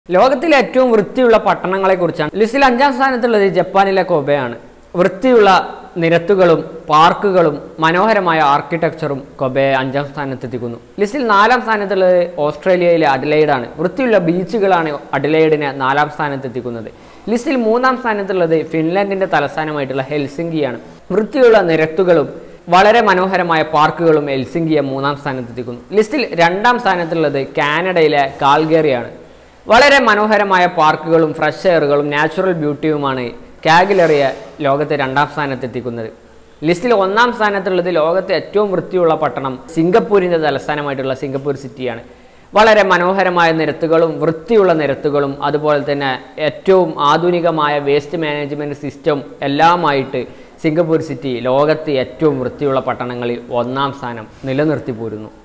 ലോകത്തിലെ ഏറ്റവും വൃത്തിയുള്ള പട്ടണങ്ങളെ കുറിച്ചാണ് ലിസ്റ്റിൽ അഞ്ചാം സ്ഥാനത്തുള്ളത് ജപ്പാനിലെ കൊബയാണ് വൃത്തിയുള്ള നിരത്തുകളും പാർക്കുകളും മനോഹരമായ ആർക്കിടെക്ചറും കൊബയെ അഞ്ചാം സ്ഥാനത്തെത്തിക്കുന്നു ലിസ്റ്റിൽ നാലാം സ്ഥാനത്തുള്ളത് ഓസ്ട്രേലിയയിലെ അഡലൈഡാണ് വൃത്തിയുള്ള ബീച്ചുകളാണ് അഡലൈഡിനെ നാലാം സ്ഥാനത്തെത്തിക്കുന്നത് ലിസ്റ്റിൽ മൂന്നാം സ്ഥാനത്തുള്ളത് ഫിൻലാൻഡിന്റെ തലസ്ഥാനമായിട്ടുള്ള ഹെൽസിംഗിയാണ് വൃത്തിയുള്ള നിരത്തുകളും വളരെ മനോഹരമായ പാർക്കുകളും ഹെൽസിംഗിയെ മൂന്നാം സ്ഥാനത്തെത്തിക്കുന്നു ലിസ്റ്റിൽ രണ്ടാം സ്ഥാനത്തുള്ളത് കാനഡയിലെ കാൽഗേറിയാണ് വളരെ മനോഹരമായ പാർക്കുകളും ഫ്രഷ് എയറുകളും നാച്ചുറൽ ബ്യൂട്ടിയുമാണ് കാഗിലറിയെ ലോകത്തെ രണ്ടാം സ്ഥാനത്തെത്തിക്കുന്നത് ലിസ്റ്റിൽ ഒന്നാം സ്ഥാനത്തുള്ളത് ലോകത്തെ ഏറ്റവും വൃത്തിയുള്ള പട്ടണം സിംഗപ്പൂരിൻ്റെ തലസ്ഥാനമായിട്ടുള്ള സിംഗപ്പൂർ സിറ്റിയാണ് വളരെ മനോഹരമായ നിരത്തുകളും വൃത്തിയുള്ള നിരത്തുകളും അതുപോലെ തന്നെ ഏറ്റവും ആധുനികമായ വേസ്റ്റ് മാനേജ്മെൻറ്റ് സിസ്റ്റം എല്ലാമായിട്ട് സിംഗപ്പൂർ സിറ്റി ലോകത്തെ ഏറ്റവും വൃത്തിയുള്ള പട്ടണങ്ങളിൽ ഒന്നാം സ്ഥാനം നിലനിർത്തി പോരുന്നു